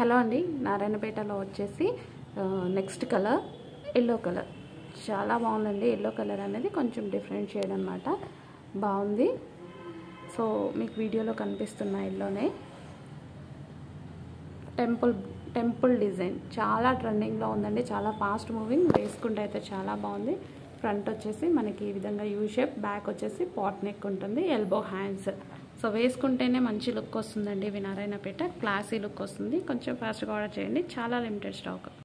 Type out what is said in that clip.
hello అండి నారాయణపేటలో వచ్చేసి next colour yellow colour చాలా బాగుందండి ఎల్లో కలర్ అనేది కొంచెం డిఫరెంట్ షేడ్ అనమాట బాగుంది సో మీకు వీడియోలో కనిపిస్తున్న ఎల్లోనే టెంపుల్ టెంపుల్ డిజైన్ చాలా ట్రెండింగ్లో ఉందండి చాలా ఫాస్ట్ మూవింగ్ వేసుకుంటే అయితే చాలా బాగుంది ఫ్రంట్ వచ్చేసి మనకి ఈ విధంగా యూ షేప్ బ్యాక్ వచ్చేసి పాట్ నెక్ ఉంటుంది ఎల్బో హ్యాండ్స్ సో వేసుకుంటేనే మంచి లుక్ వస్తుందండి ఇవి నారాయణపేట క్లాసీ లుక్ వస్తుంది కొంచెం ఫాస్ట్గా ఆర్డర్ చేయండి చాలా లిమిటెడ్ స్టాక్